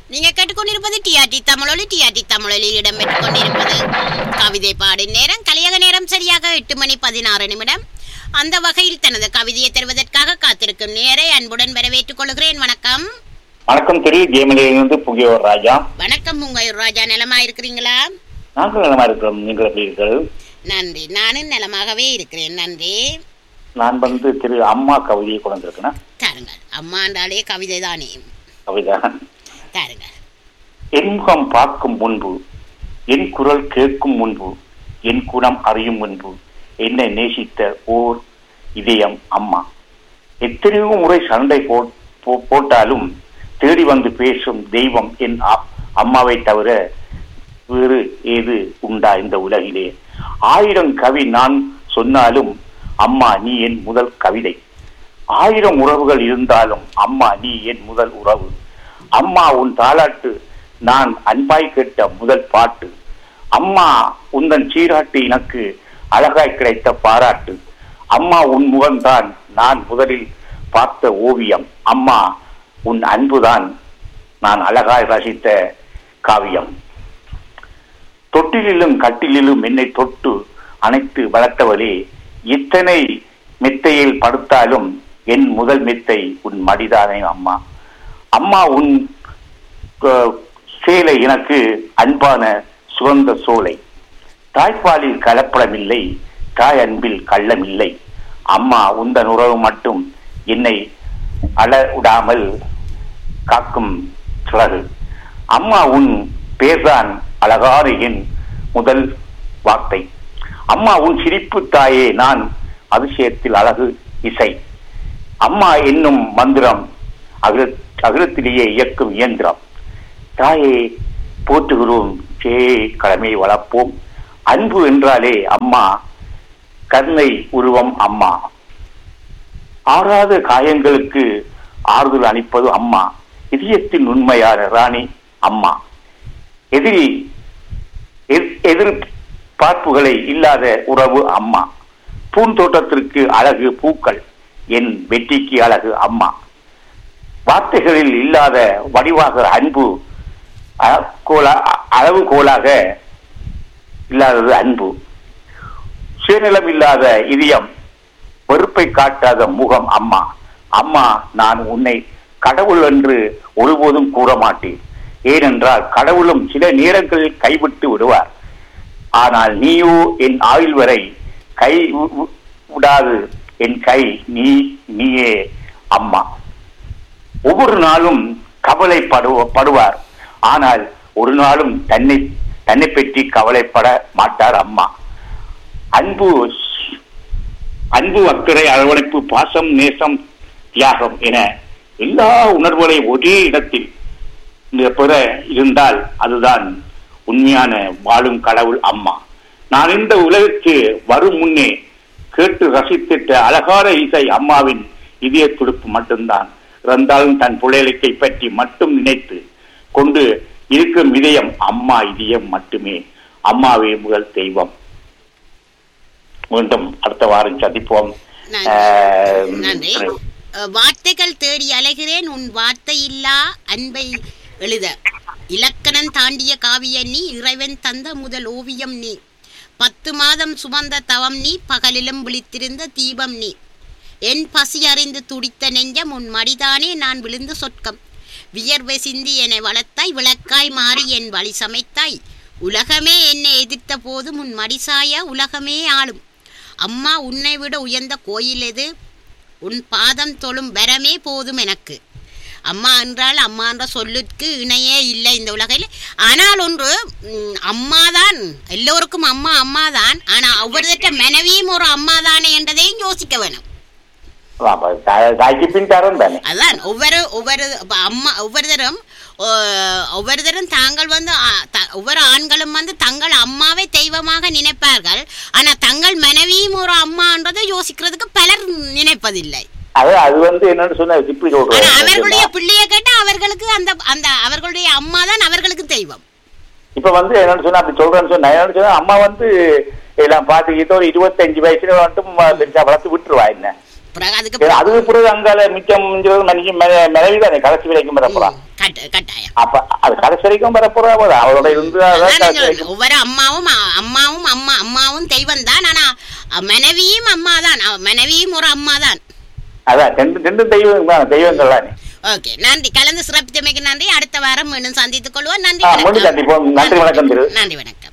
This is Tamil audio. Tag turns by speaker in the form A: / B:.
A: நீங்க கேட்டுக்கொண்டிருப்பது டிஆர்டி தமிழொலி டிஆர்டி தமிழொலியில் இடம்பெற்றுக் கொண்டிருப்பது கவிதை பாடும் நேரம் கலியக நேரம் சரியாக எட்டு மணி பதினாறு நிமிடம் அந்த வகையில் தனது கவிதையை தருவதற்காக காத்திருக்கும் நேரை அன்புடன் வரவேற்றுக் கொள்கிறேன் வணக்கம்
B: வணக்கம் திரு கேமலியிலிருந்து புகியோர் ராஜா
A: வணக்கம் உங்க ராஜா நலமா இருக்கிறீங்களா
B: நாங்கள் நலமா இருக்கிறோம் நீங்கள் எப்படி இருக்கிறது
A: நன்றி நானும் நலமாகவே இருக்கிறேன் நன்றி
B: நான் வந்து திரு அம்மா கவிதையை கொண்டு வந்திருக்கேன்
A: தாருங்கள் அம்மாண்டாலே கவிதை தானே
B: கவிதை
A: தாருங்கள்
B: என் முகம் பார்க்கும் முன்பு என் குரல் கேட்கும் முன்பு என் குணம் அறியும் முன்பு என்னை நேசித்த ஓர் இதயம் அம்மா எத்தனையோ முறை சண்டை போ- போ- போட்டாலும் தேடி வந்து பேசும் தெய்வம் என் அ- அம்மாவை தவிர வேறு ஏது உண்டா இந்த உலகிலே ஆயிரம் கவி நான் சொன்னாலும் அம்மா நீ என் முதல் கவிதை ஆயிரம் உறவுகள் இருந்தாலும் அம்மா நீ என் முதல் உறவு அம்மா உன் தாலாட்டு நான் அன்பாய் கேட்ட முதல் பாட்டு அம்மா உந்தன் சீராட்டு எனக்கு அழகாய் கிடைத்த பாராட்டு அம்மா உன் முகம்தான் நான் முதலில் பார்த்த ஓவியம் அம்மா உன் அன்புதான் நான் அழகாய் ரசித்த காவியம் தொட்டிலிலும் கட்டிலிலும் என்னை தொட்டு அணைத்து வளர்த்தவளே இத்தனை மெத்தையில் படுத்தாலும் என் முதல் மெத்தை உன் மடிதானே அம்மா அம்மா உன் அஹ், சேலை எனக்கு அன்பான சுகந்த சோலை தாய்ப்பாலில் கலப்படமில்லை தாய் அன்பில் கள்ளமில்லை அம்மா உந்தன் உறவு மட்டும் என்னை அழ விடாமல் காக்கும் சிறகு அம்மா உன் பேர்தான் அழகான என் முதல் வார்த்தை அம்மா உன் சிரிப்பு தாயே நான் அதிசயத்தில் அழகு இசை அம்மா என்னும் மந்திரம் அகில அகிலத்திலேயே இயக்கும் இயந்திரம் தாயே போற்றுகிறோம் சே கடமை வளர்ப்போம் அன்பு என்றாலே அம்மா கருணை உருவம் அம்மா ஆறாத காயங்களுக்கு ஆறுதல் அளிப்பது அம்மா இதயத்தின் உண்மையான ராணி அம்மா எதிரி எதிர்- எதிர்பார்ப்புகளை இல்லாத உறவு அம்மா பூந்தோட்டத்திற்கு அழகு பூக்கள் என் வெற்றிக்கு அழகு அம்மா வார்த்தைகளில் இல்லாத வடிவாக அன்பு அ- கோலா- அ- அளவுகோலாக இல்லாதது அன்பு சுயநலம் இல்லாத இதயம் வெறுப்பை காட்டாத முகம் அம்மா அம்மா நான் உன்னை கடவுள் என்று ஒருபோதும் கூற மாட்டேன் ஏனென்றால் கடவுளும் சில நேரங்களில் கைவிட்டு விடுவார் ஆனால் நீயோ என் ஆயுள் வரை கை வி- வி- விடாது என் கை நீ நீயே அம்மா ஒவ்வொரு நாளும் கவலைப்படுவ படுவார் ஆனால் ஒரு நாளும் தன்னை தன்னை பற்றி கவலைப்பட மாட்டார் அம்மா அன்பு அன்பு அக்கறை அரவணைப்பு பாசம் நேசம் தியாகம் என எல்லா உணர்வுகளையும் ஒரே இடத்தில் இந்த பெற இருந்தால் அதுதான் உண்மையான வாழும் கடவுள் அம்மா நான் இந்த உலகிற்கு வரும் முன்னே கேட்டு ரசித்திட்ட அழகான இசை அம்மாவின் இதய துடுப்பு மட்டும்தான் இருந்தாலும் தன் பிள்ளைகளை பற்றி மட்டும் நினைத்து கொண்டு இருக்கும் இதயம் அம்மா இதயம் மட்டுமே அம்மாவே முதல் தெய்வம் மீண்டும் அடுத்த வாரம் சந்திப்போம்
A: நன்றி.
B: ஆஹ்,
A: நன்றி அஹ், வார்த்தைகள் தேடி அலைகிறேன் உன் வார்த்தை இல்லா அன்பை எழுத இலக்கணம் தாண்டிய காவிய நீ இறைவன் தந்த முதல் ஓவியம் நீ பத்து மாதம் சுமந்த தவம் நீ பகலிலும் விழித்திருந்த தீபம் நீ என் பசி அறிந்து துடித்த நெஞ்சம் உன் மடிதானே நான் விழுந்த சொர்க்கம் வியர்வை சிந்தி என்னை வளர்த்தாய் விளக்காய் மாறி என் வழி சமைத்தாய் உலகமே என்னை எதிர்த்த போதும் உன் மடிசாய உலகமே ஆளும் அம்மா உன்னை விட உயர்ந்த கோயில் எது உன் பாதம் தொழும் வரமே போதும் எனக்கு அம்மா என்றால் அம்மா என்ற சொல்லுக்கு இணையே இல்லை இந்த உலகில் ஆனால் ஒன்று ம், அம்மாதான் எல்லோருக்கும் அம்மா அம்மாதான் ஆனால் ஒவ்வொருத்தட்ட மனைவியும் ஒரு அம்மா தானே என்றதையும் யோசிக்க வேணும்
B: ஆமா, தாய்- தாய்க்கு பின் தரம் தானே
A: அதான் ஒவ்வொரு ஒவ்வொரு அப்ப அம்மா ஒவ்வொருத்தரும் ஆஹ், ஒவ்வொருத்தரும் தாங்கள் வந்து ஆ, த- ஒவ்வொரு ஆண்களும் வந்து தங்கள் அம்மாவை தெய்வமாக நினைப்பார்கள் ஆனா தங்கள் மனைவியும் ஒரு அம்மான்றதை யோசிக்கிறதுக்கு பலர் நினைப்பதில்லை
B: அது அது வந்து என்னன்னு சொன்னா இப்படி
A: ஆனா அவர்களுடைய
B: சொல்றேன்
A: பிள்ளைய கேட்டா அவர்களுக்கு அந்த அந்த அவர்களுடைய அம்மா தான் அவர்களுக்கு தெய்வம்
B: இப்ப வந்து என்னன்னு சொன்னா அப்படி சொல்றேன்னு சொன்னா என்னன்னு சொன்னா அம்மா வந்து எல்லாம் பாத்துக்கிட்டு ஒரு இருபத்தஞ்சு வயசுல வந்துட்டு ம- பெருசா வளர்த்து விட்டுருவா என்ன
A: பிறகு அதுக்கு
B: அது பிறகு அங்கால மிச்சம் மிஞ்சது மனுஷன் மெலவி தானே கடைசி வரைக்கும் வரப்போறா
A: ம், கட்ட கட்டாயம்
B: அப்ப அது கடைசி வரைக்கும் வரப்போறா அவளோட இருந்து அதான்
A: அதான்
B: கடைசி
A: நான்
B: வரைக்கும்
A: ஒவ்வொரு அம்மாவும் அ- அம்மாவும் அம்மா அம்மாவும் தெய்வம் தான் ஆனா அ, மனைவியும் அம்மா தான் அ, மனைவியும் ஒரு அம்மா தான்
B: அதான் ரெண்டு ரெண்டு தெய்வம் தான் தெய்வங்கள் தானே
A: ஓகே நன்றி கலந்து சிறப்பித்தமைக்கு நன்றி அடுத்த வாரம் மீண்டும் சந்தித்துக் கொள்வோம் நன்றி
B: ஆ,
A: வணக்கம்.
B: மீண்டும் சந்திப்போம். நன்றி, வணக்கம் திரு.
A: நன்றி வணக்கம்